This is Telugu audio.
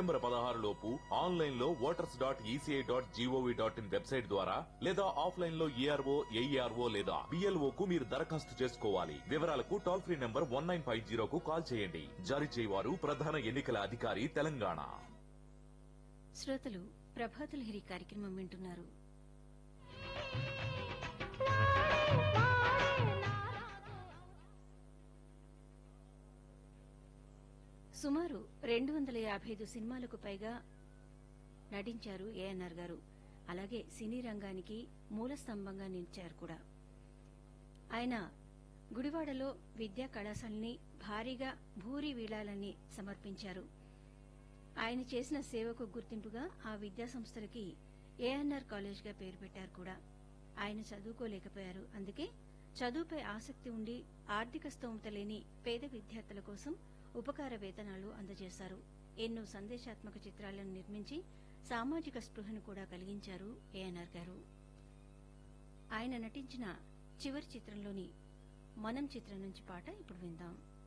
సెప్టెంబర్ పదహారు లోపు ఆన్లైన్ లో voters dot ECI dot GOV dot in website ద్వారా లేదా ఆఫ్లైన్ లో ఏఆర్ఓ ఏఈఆర్ఓ లేదా బిఎల్ఓ కు మీరు దరఖాస్తు చేసుకోవాలి వివరాలకు toll free number one nine five జీరోకు కాల్ చేయండి జారీ చేయవారు ప్రధాన ఎన్నికల అధికారి తెలంగాణ శ్రోతలు ప్రభాతుల హిరి కార్యక్రమం వింటున్నారు సుమారు రెండు వందల యాభై ఐదు సినిమాలకు పైగా నటించారు ఏఎన్ఆర్ గారు అలాగే సినీ రంగానికి మూల స్తంభంగా నిలిచారు కూడా ఆయన గుడివాడలో విద్యా కళాశాలని భారీగా భూరి వీళాలని సమర్పించారు ఆయన చేసిన సేవకు గుర్తింపుగా ఆ విద్యా సంస్థలకి ఏఎన్ఆర్ కాలేజ్గా పేరు పెట్టారు కూడా ఆయన చదువుకోలేకపోయారు అందుకే చదువుపై ఆసక్తి ఉండి ఆర్థిక స్తోమత లేని పేద విద్యార్థుల కోసం ఉపకార వేతనాలు అందజేశారు ఎన్నో సందేశాత్మక చిత్రాలను నిర్మించి సామాజిక స్పృహను కూడా కలిగించారు ఏఎన్ఆర్ గారు ఆయన నటించిన చివరి చిత్రంలోని మనం చిత్రం నుంచి పాట ఇప్పుడు విందాం